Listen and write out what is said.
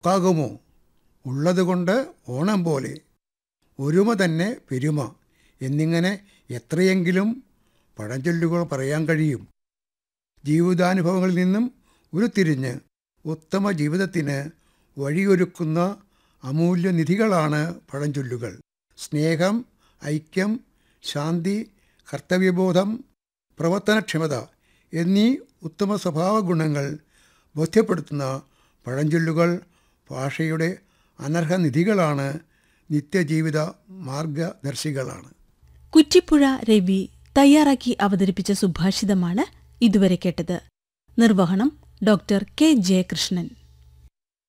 കാകുമോ ഉള്ളതുകൊണ്ട് ഓണം പോലെ ഒരുമ തന്നെ പെരുമ എന്നിങ്ങനെ എത്രയെങ്കിലും പഴഞ്ചൊല്ലുകൾ പറയാൻ കഴിയും ജീവിതാനുഭവങ്ങളിൽ നിന്നും ഉരുത്തിരിഞ്ഞ് ഉത്തമ ജീവിതത്തിന് വഴിയൊരുക്കുന്ന അമൂല്യനിധികളാണ് പഴഞ്ചൊല്ലുകൾ സ്നേഹം ഐക്യം ശാന്തി കർത്തവ്യബോധം പ്രവർത്തനക്ഷമത എന്നീ ഉത്തമ സ്വഭാവ ഗുണങ്ങൾ ബോധ്യപ്പെടുത്തുന്ന പഴഞ്ചൊല്ലുകൾ ഭാഷയുടെ അനർഹനിധികളാണ് നിത്യജീവിത മാർഗദർശികളാണ് കുറ്റിപ്പുഴ രവി തയ്യാറാക്കി അവതരിപ്പിച്ച സുഭാഷിതമാണ് ഇതുവരെ കേട്ടത് നിർവഹണം ഡോക്ടർ കെ ജയകൃഷ്ണൻ